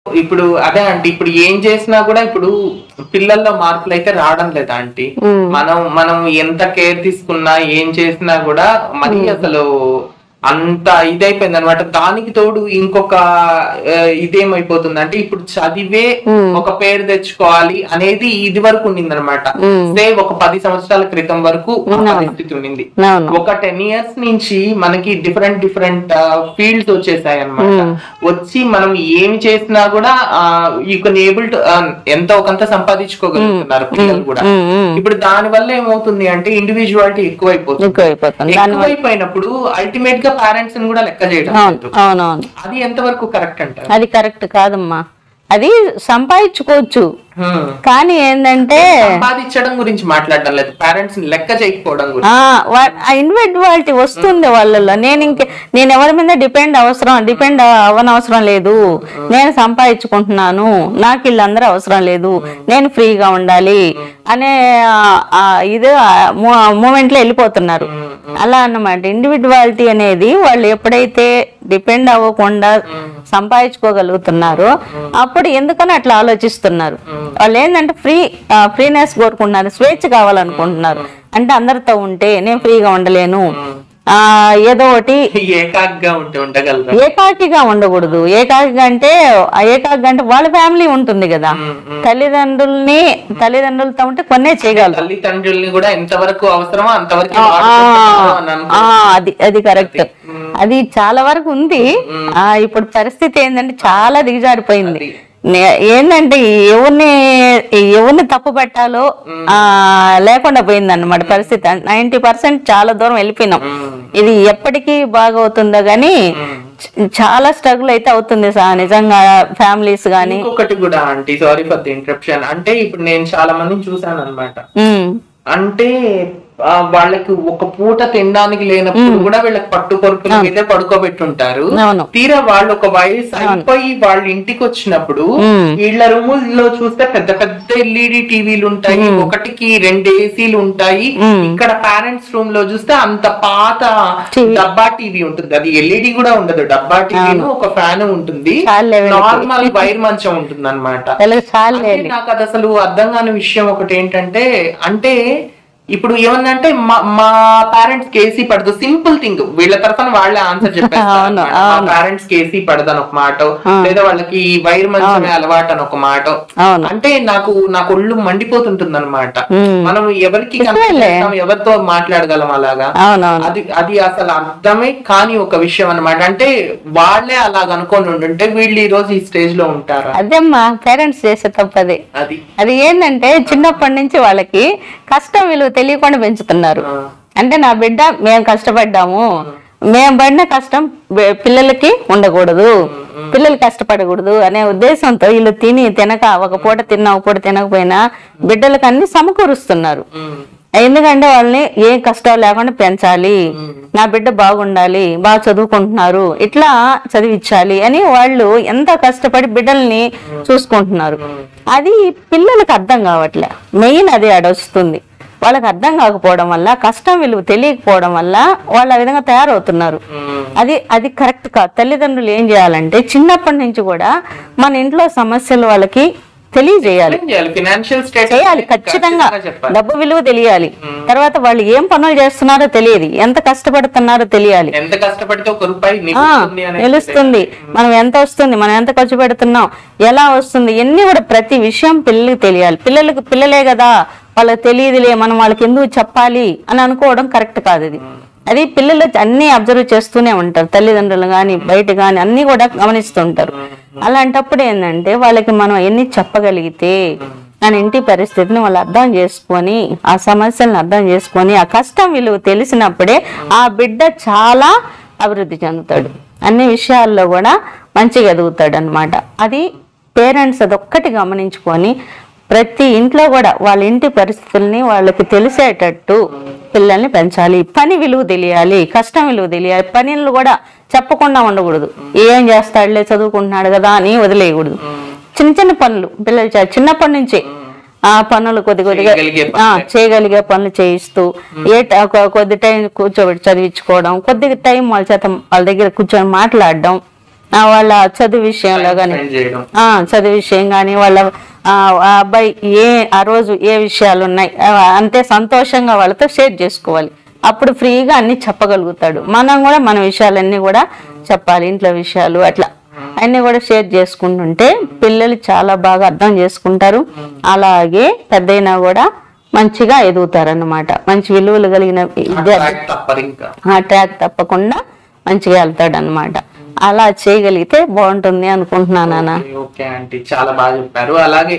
ఇప్పుడు అదే అంటే ఇప్పుడు ఏం చేసినా కూడా ఇప్పుడు పిల్లల్లో మార్పులు అయితే రావడం లేదా ఆంటీ మనం మనం ఎంత కేర్ తీసుకున్నా ఏం చేసినా కూడా మరి అసలు అంత ఇదైపోయింది అనమాట దానికి తోడు ఇంకొక ఆ, ఇదేమైపోతుంది అంటే ఇప్పుడు చదివే ఒక పేరు తెచ్చుకోవాలి అనేది ఇది వరకు ఉండింది అనమాట సేమ్ ఒక పది సంవత్సరాల క్రితం వరకు ఆ పరిస్థితి ఉండింది అవును ఒక టెన్ ఇయర్స్ నుంచి మనకి డిఫరెంట్ డిఫరెంట్ ఫీల్డ్స్ వచ్చేసాయి అన్నమాట వచ్చి మనం ఏమి చేసినా కూడా యూ కెన్ ఏబుల్ టు ఎంతో కొంత సంపాదించుకోగలుగుతున్నారు పిల్లలు కూడా ఉమ్, ఉమ్. ఇప్పుడు దాని వల్ల ఏమవుతుంది అంటే ఇండివిజువాలిటీ ఎక్కువైపోతుంది ఎక్కువ అయిపోతుంది దాని ఎక్కువైపోయినప్పుడు అల్టిమేట్ గా పేరెంట్స్ ని కూడా లెక్క చేయడం అవును లేదు. అవునవును అది ఎంతవరకు కరెక్ట్ అంటారు అది కరెక్ట్ కాదమ్మా అది సంపాదించుకోవచ్చు Hmm. కానీ ఏంటంటే సంపాదించడం గురించి మాట్లాడడం లేదు పేరెంట్స్ ని లెక్క చేయకపోవడం గురించి ఆ ఇండివిజువాలిటీ వస్తుంది వాళ్ళలో నేను ఇంక నేను ఎవరి మీద డిపెండ్ అవసరం డిపెండ్ అవ్వనవసరం లేదు నేను సంపాదించుకుంటున్నాను నాకు వీళ్ళందరూ అవసరం లేదు నేను ఫ్రీగా ఉండాలి అనే ఆ- ఆ ఇది మూమెంట్ లో వెళ్ళిపోతున్నారు అలా అన్నమాట ఇండివిజువాలిటీ అనేది వాళ్ళు ఎప్పుడైతే డిపెండ్ అవ్వకుండా సంపాదించుకోగలుగుతున్నారో అప్పుడు ఎందుకని అట్లా ఆలోచిస్తున్నారు వాళ్ళు ఏంటంటే ఫ్రీ ఫ్రీనెస్ కోరుకుంటున్నారు స్వేచ్ఛ కావాలనుకుంటున్నారు అంటే అందరితో ఉంటే నేను ఫ్రీగా ఉండలేను ఆ ఏదో ఒకటి ఏకాగ్గా ఉంటే ఉండగలరా ఏకాకిగా ఉండకూడదు ఏకాకిగా అంటే ఆ ఏకాకిగా అంటే వాళ్ళ ఫ్యామిలీ ఉంటుంది కదా తల్లిదండ్రుల్ని తల్లిదండ్రులతో ఉంటే కొన్నే చేయగలరు తల్లిదండ్రుల్ని కూడా ఎంతవరకు అవసరమో అంతవరకు ఆ, వాడుకుంటున్నారు అని అనుకో. ఆ, అది అది కరెక్ట్ అది చాలా వరకు ఉంది ఆ ఇప్పుడు పరిస్థితి ఏంటంటే చాలా దిగజారిపోయింది నే- ఏంటంటే ఎవరిని ఎవరిని తప్పు పెట్టాలో ఆ లేకుండా పోయింది అన్నమాట పరిస్థితి నైన్టీ పర్సెంట్ చాలా దూరం వెళ్ళిపోయినాం ఇది ఎప్పటికీ బాగవుతుందో గానీ చ- చాలా స్ట్రగుల్ అయితే అవుతుంది సా నిజంగా ఫ్యామిలీస్ గానీ ఇంకొకటి కూడా aunty sorry for the interruption అంటే ఇప్పుడు నేను చాలా మందిని చూసాను అనమాట ఉమ్, అంటే ఆ, వాళ్ళకి ఒక పూట తినడానికి లేనప్పుడు కూడా వీళ్ళకి పట్టు పొరుపుల మీద పడుకోబెట్టుంటారు అవును తీరా వాళ్ళు ఒక వయసు అయిపోయి వాళ్ళ ఇంటికి వచ్చినప్పుడు ఉమ్, వీళ్ళ రూముల్లో చూస్తే పెద్ద పెద్ద ఎల్ఈడి టీవీలు ఉంటాయి ఒకటికి రెండు ఏసీలు ఉంటాయి ఇక్కడ పేరెంట్స్ రూమ్ లో చూస్తే అంత పాత TV. డబ్బా టీవీ ఉంటుంది అది ఎల్ఈడి కూడా ఉండదు డబ్బా టీవీ ఒక ఫ్యాన్ ఉంటుంది చాలే వీళ్ళకి. నార్మల్ వైర్ మంచం ఉంటుంది అనమాట వీళ్ళకి చాలే నాకు అది అసలు అర్థం కాని విషయం ఒకటి ఏంటంటే అంటే ఇప్పుడు ఏమన్నంటే మా మా పేరెంట్స్ కేసీ పడదు సింపుల్ థింగ్ వీళ్ళ తరఫున వాళ్ళే ఆన్సర్ చెప్పేస్తారు అవును, అన్నమాట. మా పేరెంట్స్ కేసీ పడదు అని ఒక మాట లేదా వాళ్ళకి వైర్ మంచమే అలవాటు అని ఒక మాట అవును అంటే నాకు నాకు ఒళ్ళు మండిపోతుంటుంది అనమాట ఉమ్, మనం ఎవరికి నిజమేలే. కనిపిస్తాం ఎవరితో మాట్లాడగలం అలాగా అవునవును అది అది అసలు అర్థమే కాని ఒక విషయం అన్నమాట అంటే వాళ్ళే అలాగ అనుకొని ఉండుంటే వీళ్ళు ఈ రోజు ఈ స్టేజ్ లో ఉంటారా అదేమ్మా పేరెంట్స్ చేసే తప్పది అది అది ఏంటంటే చిన్నప్పటి నుంచి వాళ్ళకి కష్టం విలువ తెలియకుండా పెంచుతున్నారు ఆ, అంటే నా బిడ్డ మేము కష్టపడ్డాము మేము పడిన కష్టం బి- పిల్లలకి ఉండకూడదు పిల్లలు కష్టపడకూడదు అనే ఉద్దేశంతో వీళ్ళు తిని తినక ఒక పూట తిన్నా ఒక పూట తినకపోయినా బిడ్డలకు అన్ని సమకూరుస్తున్నారు ఉమ్, ఎందుకంటే వాళ్ళని ఏ కష్టాలు లేకుండా పెంచాలి నా బిడ్డ బాగుండాలి బాగా చదువుకుంటున్నారు ఇట్లా చదివించాలి అని వాళ్ళు ఎంత కష్టపడి బిడ్డల్ని చూసుకుంటున్నారు అది పిల్లలకు అర్థం కావట్లే మెయిన్ అది అడొస్తుంది వాళ్ళకి అర్థం కాకపోవడం వల్ల కష్టం విలువ తెలియకపోవడం వల్ల వాళ్ళు ఆ విధంగా తయారవుతున్నారు ఉమ్, అది అది కరెక్ట్ కాదు తల్లిదండ్రులు ఏం చేయాలంటే చిన్నప్పటి నుంచి కూడా మన ఇంట్లో సమస్యలు వాళ్ళకి తెలియజేయాలి ఏం చేయాలి ఫినాన్షియల్ స్టేటస్ చేయాలి ఖచ్చితంగా చెప్పాలి డబ్బు విలువ తెలియాలి తర్వాత వాళ్ళు ఏం పనులు చేస్తున్నారో తెలియదు ఎంత కష్టపడుతున్నారో తెలియాలి ఎంత కష్టపడితే ఒక రూపాయి ఆ, నిలుస్తుంది అనేది తెలుస్తుంది మనం ఎంత వస్తుంది మనం ఎంత ఖర్చు పెడుతున్నాం ఎలా వస్తుంది ఇవన్నీ కూడా ప్రతి విషయం పిల్లలకి తెలియాలి పిల్లలకి పిల్లలే కదా వాళ్ళకి తెలియదులే మనం వాళ్ళకి ఎందుకు చెప్పాలి అని అనుకోవడం కరెక్ట్ కాదు ఇది అది పిల్లలు అన్ని అబ్జర్వ్ చేస్తూనే ఉంటారు తల్లిదండ్రులు కానీ బయట కానీ అన్ని కూడా గమనిస్తుంటారు అలాంటప్పుడు ఏంటంటే వాళ్ళకి మనం ఎన్ని చెప్పగలిగితే మన ఇంటి పరిస్థితిని వాళ్ళు అర్థం చేసుకొని ఆ సమస్యలను అర్థం చేసుకొని ఆ కష్టం విలువ తెలిసినప్పుడే ఆ బిడ్డ చాలా అభివృద్ధి చెందుతాడు అన్ని విషయాల్లో కూడా మంచిగా ఎదుగుతాడు అనమాట అది పేరెంట్స్ అదొక్కటి గమనించుకొని ప్రతి ఇంట్లో కూడా వాళ్ళ ఇంటి పరిస్థితుల్ని వాళ్ళకి తెలిసేటట్టు పిల్లల్ని పెంచాలి పని విలువ తెలియాలి కష్టం విలువ తెలియాలి పనులు కూడా చెప్పకుండా ఉండకూడదు ఏం చేస్తాడులే చదువుకుంటున్నాడు కదా అని వదిలేయకూడదు చిన్న చిన్న పనులు పిల్లలు చే- చిన్నప్పటి నుంచే ఆ పనులు కొద్ది కొద్దిగా చేయగలిగే ఆ, చేయగలిగే పనులు చేయిస్తూ ఏ ట- ఒక కొద్ది టైం కూర్చోబెట్టి చదివించుకోవడం కొద్ది టైం వాళ్ళ చేత వాళ్ళ దగ్గర కూర్చొని మాట్లాడడం ఆ, వాళ్ళ చదువు విషయంలో కానీ Spend చేయడం ఆ, చదువు విషయం కానీ వాళ్ళ ఆ, ఆ అబ్బాయి ఏ ఆ రోజు ఏ విషయాలు ఉన్నాయి ఆ, అంతే సంతోషంగా వాళ్ళతో షేర్ చేసుకోవాలి అప్పుడు ఫ్రీగా అన్ని చెప్పగలుగుతాడు మనం కూడా మన విషయాలన్నీ కూడా చెప్పాలి ఇంట్లో విషయాలు అట్లా అన్ని కూడా షేర్ చేసుకుంటుంటే పిల్లలు చాలా బాగా అర్థం చేసుకుంటారు అలాగే పెద్దయినా కూడా మంచిగా ఎదుగుతారు అన్నమాట మంచి విలువలు కలిగిన విద్యార్థి Track తప్పరు ఇంకా ఆ ట్రాక్ తప్పకుండా మంచిగా వెళ్తాడు అనమాట అలా చేయగలిగితే బాగుంటుంది అనుకుంటున్నాను నాన్న ఓకే, ఓకే ఆంటీ చాలా బాగా చెప్పారు అలాగే